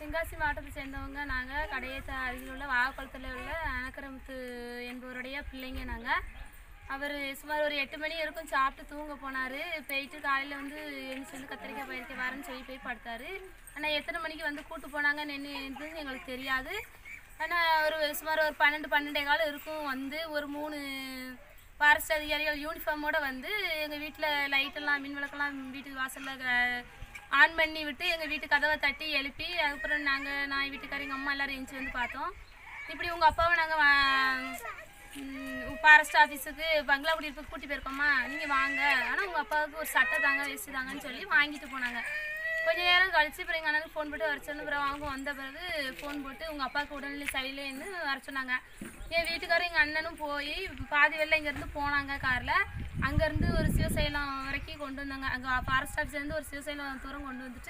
தென்காசி மாவட்டத்தை சேர்ந்தவங்க நாங்கள் கடையத்த அருகில் உள்ள வாகக்குளத்தில் உள்ள அனக்கரமுத்து என்பவருடைய பிள்ளைங்க நாங்கள் அவர் சுமார் ஒரு எட்டு மணி வரைக்கும் சாப்பிட்டு தூங்க போனார் போயிட்டு காலையில் வந்து எழுந்துச்சு வந்து கத்திரிக்காய் பயிரிக்க வரேன்னு சொல்லி போய் படுத்தாரு ஆனால் எத்தனை மணிக்கு வந்து கூட்டு போனாங்கன்னு என்ன என்னன்னு எங்களுக்கு தெரியாது ஆனால் ஒரு சுமார் ஒரு பன்னெண்டு பன்னெண்டே காலம் இருக்கும் வந்து ஒரு மூணு ஃபாரஸ்ட் அதிகாரிகள் யூனிஃபார்மோட வந்து எங்கள் வீட்டில் லைட்டெல்லாம் மின் விளக்கெல்லாம் வீட்டுக்கு வாசலில் ஆன் பண்ணி விட்டு எங்கள் வீட்டு கதவை தட்டி எழுப்பி அதுக்கப்புறம் நாங்கள் நான் வீட்டுக்காரர் எங்கள் அம்மா எல்லாரும் எழுந்துச்சி வந்து பார்த்தோம் இப்படி உங்கள் அப்பாவை நாங்கள் ஃபாரஸ்ட் ஆஃபீஸுக்கு பங்களா குடியிருப்புக்கு கூட்டி போயிருக்கோம்மா நீங்கள் வாங்க ஆனால் உங்கள் அப்பாவுக்கு ஒரு சட்டை தாங்க வேஸ்ட்டு தாங்கன்னு சொல்லி வாங்கிட்டு போனாங்க கொஞ்ச நேரம் கழிச்சு அப்புறம் எங்கள் அண்ணனுக்கு ஃபோன் போட்டு வர சொன்ன பிறகு அவங்க வந்த பிறகு ஃபோன் போட்டு உங்கள் அப்பாவுக்கு உடல்நிலை சரியில்லைன்னு வர சொன்னாங்க என் வீட்டுக்காரர் எங்கள் அண்ணனும் போய் பாதி வெளில இங்கேருந்து போனாங்க காரில் அங்கேருந்து ஒரு சிவசைலம் வரைக்கும் கொண்டு வந்தாங்க அங்கே ஃபாரஸ்ட் ஆஃபீஸ்லேருந்து ஒரு சிவசைலம் தூரம் கொண்டு வந்துட்டு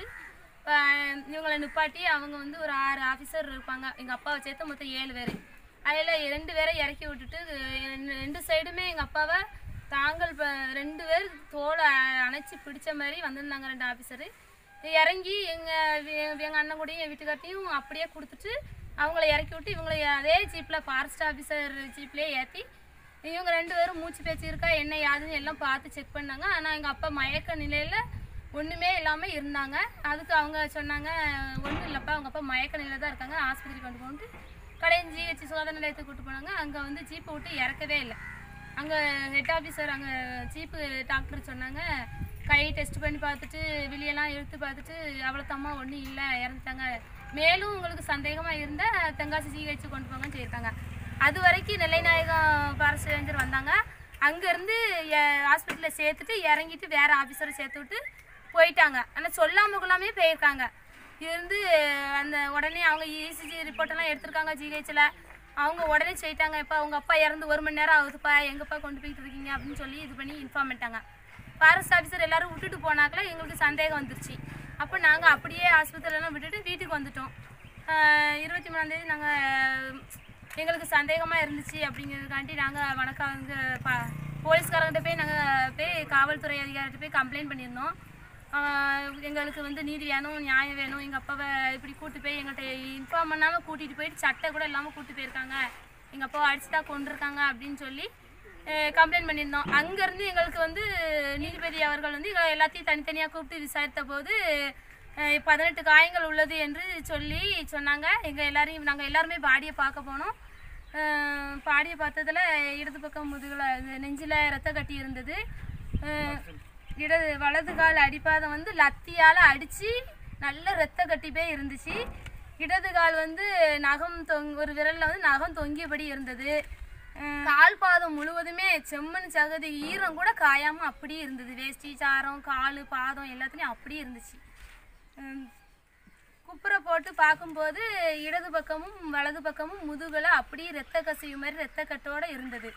அஹ் இவங்களை நிப்பாட்டி அவங்க வந்து ஒரு ஆறு ஆஃபீஸர் இருப்பாங்க எங்கள் அப்பாவை சேர்த்து மொத்தம் ஏழு பேர் அதில் ரெண்டு பேரை இறக்கி விட்டுட்டு ரெண்டு- ரெண்டு சைடுமே எங்கள் அப்பாவை தாங்கள் ப- ரெண்டு பேர் தோலை அணைச்சி பிடிச்ச மாதிரி வந்திருந்தாங்க ரெண்டு ஆஃபீஸரு இறங்கி எங்கள் எங்கள் அண்ணன் கூடயும் என் வீட்டுக்கார்ட்டையும் அப்படியே கொடுத்துட்டு அவங்கள இறக்கி விட்டு இவங்களை அதே ஜீப்பில் ஃபாரஸ்ட் ஆஃபீஸர் ஜீப்லேயே ஏற்றி இவங்க ரெண்டு பேரும் மூச்சு பேச்சு இருக்கா என்ன யாதுன்னு எல்லாம் பார்த்து செக் பண்ணாங்க ஆனால் எங்கள் அப்பா மயக்க நிலையில் ஒன்றுமே இல்லாமல் இருந்தாங்க அதுக்கு அவங்க சொன்னாங்க ஒன்றும் இல்லைப்பா அவங்க அப்பா மயக்க நிலையில் தான் இருக்காங்க ஆஸ்பத்திரி கொண்டு போன்ட்டு கடையின் ஜிஹெச் சுகாதார நிலையத்துக்கு கூட்டு போனாங்க அங்கே வந்து ஜீப்பை விட்டு இறக்கவே இல்லை அங்கே ஹெட் ஆஃபீஸர் அங்கே சீப்பு டாக்டர் சொன்னாங்க கை டெஸ்ட் பண்ணி பார்த்துட்டு வெளியெல்லாம் எடுத்து பார்த்துட்டு அவ்வளோத்தம்மா ஒன்றும் இல்லை இறந்துட்டாங்க மேலும் உங்களுக்கு சந்தேகமாக இருந்தால் தென்காசி ஜிஹெச் கொண்டு போங்கன்னு சொல்லியிருக்காங்க அது வரைக்கும் நெல்லைநாயகம் ஃபாரஸ்ட் ரேஞ்சர் வந்தாங்க அங்கேருந்து ஹாஸ்பிட்டலில் சேர்த்துட்டு இறங்கிட்டு வேறு ஆஃபீஸரை சேர்த்து விட்டு போயிட்டாங்க ஆனால் சொல்லாம கொள்ளாமே போயிருக்காங்க இருந்து அந்த உடனே அவங்க இசிஜி ரிப்போர்ட்டெல்லாம் எடுத்திருக்காங்க ஜிஹெச்சில் அவங்க உடனே சொல்லிட்டாங்க இப்போ அவங்க அப்பா இறந்து ஒரு மணி நேரம் ஆகுதுப்பா எங்கப்பா கொண்டு போயிட்டு இருக்கீங்க அப்படின்னு சொல்லி இது பண்ணி இன்ஃபார்ம் பண்ணிட்டாங்க ஃபாரஸ்ட் ஆஃபீஸர் எல்லாரும் விட்டுட்டு போனாக்கல எங்களுக்கு சந்தேகம் வந்துருச்சு அப்போ நாங்கள் அப்படியே ஆஸ்பத்திரியெல்லாம் விட்டுட்டு வீட்டுக்கு வந்துட்டோம் ஆஹ் இருபத்தி மூணாந்தேதி நாங்கள் எங்களுக்கு சந்தேகமாக இருந்துச்சு அப்படிங்கிறதுக்காண்டி நாங்கள் வணக்கம் அங்கே ப போலீஸ்காரங்கிட்ட போய் நாங்கள் போய் காவல்துறை அதிகாரிகிட்ட போய் கம்ப்ளைண்ட் பண்ணியிருந்தோம் ஆஹ் எங்களுக்கு வந்து நீதி வேணும் நியாயம் வேணும் எங்கள் அப்பாவை இப்படி கூட்டி போய் எங்கள்கிட்ட இன்ஃபார்ம் பண்ணாமல் கூட்டிகிட்டு போயிட்டு சட்டை கூட இல்லாமல் கூட்டி போயிருக்காங்க எங்கள் அப்பாவை அடிச்சுட்டா கொண்டிருக்காங்க அப்படின்னு சொல்லி கம்ப்ளைண்ட் பண்ணியிருந்தோம் அங்கேருந்து எங்களுக்கு வந்து நீதிபதி அவர்கள் வந்து எங்களை எல்லாத்தையும் தனித்தனியாக கூப்பிட்டு விசாரித்த போது அஹ் பதினெட்டு காயங்கள் உள்ளது என்று சொல்லி சொன்னாங்க எங்கள் எல்லாரையும் நாங்கள் எல்லாருமே பாடியை பார்க்க போனோம் அஹ் பாடியை பார்த்ததுல இடது பக்கம் முதுகில் நெஞ்சில் ரத்த கட்டி இருந்தது அஹ் இடது வலது கால் அடிப்பாதம் வந்து லத்தியால் அடித்து நல்ல ரத்த கட்டி போய் இருந்துச்சு இடது கால் வந்து நகம் தொங் ஒரு விரலில் வந்து நகம் தொங்கியபடி இருந்தது அஹ் கால் பாதம் முழுவதுமே செம்மண் சகதி ஈரம் கூட காயாமல் அப்படியே இருந்தது வேஷ்டி சாரம் கால் பாதம் எல்லாத்துலேயும் அப்படியே இருந்துச்சு உம், குப்புரை போட்டு பார்க்கும்போது இடது பக்கமும் வலது பக்கமும் முதுகுல அப்படியே ரத்த கசிவு மாதிரி ரத்த கட்டோட இருந்தது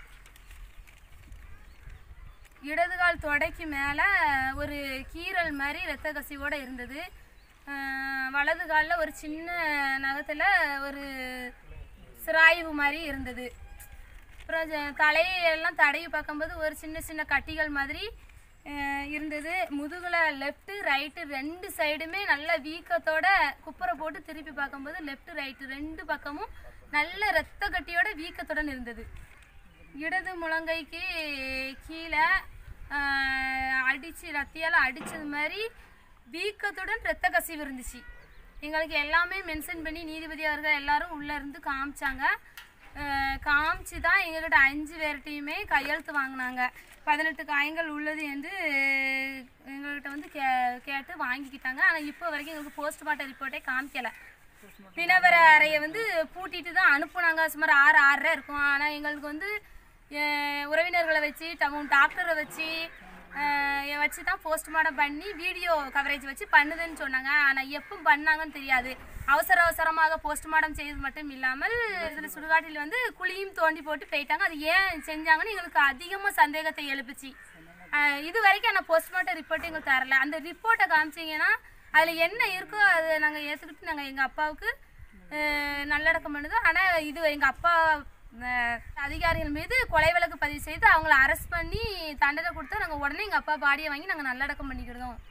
இடது கால் தொடைக்கு மேலே ஒரு கீறல் மாதிரி ரத்த கசிவோட இருந்தது அஹ் வலது காலில் ஒரு சின்ன நகத்தில் ஒரு சிராய்வு மாதிரி இருந்தது அப்புறம் ஜ- தலையெல்லாம் தடவி பார்க்கும்போது ஒரு சின்ன சின்ன கட்டிகள் மாதிரி அஹ், இருந்தது முதுகில் லெஃப்ட்டு ரைட்டு ரெண்டு சைடுமே நல்ல வீக்கத்தோட குப்புரை போட்டு திருப்பி பார்க்கும்போது லெஃப்ட் ரைட்டு ரெண்டு பக்கமும் நல்ல ரத்த கட்டியோட வீக்கத்துடன் இருந்தது இடது முழங்கைக்கு கீழே அடித்து ரத்தியால் அடித்தது மாதிரி வீக்கத்துடன் ரத்த கசிவு இருந்துச்சு எங்களுக்கு எல்லாமே மென்ஷன் பண்ணி நீதிபதி அவர்கள் எல்லாரும் உள்ளே இருந்து காமிச்சாங்க அஹ் காமிச்சு தான் எங்ககிட்ட அஞ்சு பேர்கிட்டையுமே கையெழுத்து வாங்கினாங்க பதினெட்டு காயங்கள் உள்ளது என்று எங்கள்கிட்ட வந்து கே கேட்டு வாங்கிக்கிட்டாங்க ஆனால் இப்போ வரைக்கும் எங்களுக்கு போஸ்ட்மார்ட்டம் ரிப்போர்ட்டே காமிக்கலை பிணவர அறையை வந்து பூட்டிட்டு தான் அனுப்புனாங்க சுமார் ஆறு ஆறரை இருக்கும் ஆனால் எங்களுக்கு வந்து அஹ், உறவினர்களை வச்சு டவுன் டாக்டரை வச்சு அஹ், வச்சு தான் போஸ்ட்மார்ட்டம் பண்ணி வீடியோ கவரேஜ் வச்சு பண்ணுதுன்னு சொன்னாங்க ஆனால் எப்போ பண்ணாங்கன்னு தெரியாது அவசர அவசரமாக போஸ்ட்மார்ட்டம் செய்தது மட்டும் இல்லாமல் இதில் சுடுகாட்டில் வந்து குழியும் தோண்டி போட்டு போயிட்டாங்க அது ஏன் செஞ்சாங்கன்னு எங்களுக்கு அதிகமாக சந்தேகத்தை எழுப்புச்சு அஹ், இது வரைக்கும் ஆனால் போஸ்ட்மார்ட்டம் ரிப்போர்ட் எங்களுக்கு தரல அந்த ரிப்போர்ட்டை காமிச்சிங்கன்னா அதில் என்ன இருக்கோ அதை நாங்கள் ஏற்றுக்கிட்டு நாங்கள் எங்கள் அப்பாவுக்கு அஹ், நல்லடக்கம் பண்ணுது ஆனால் இது எங்கள் அப்பா அஹ், அதிகாரிகள் மீது கொலை வழக்கு பதிவு செய்து அவங்கள அரெஸ்ட் பண்ணி தண்டனை கொடுத்தா நாங்கள் உடனே எங்கள் அப்பா பாடியை வாங்கி நாங்கள் நல்லடக்கம் பண்ணிக்கிடுதோம்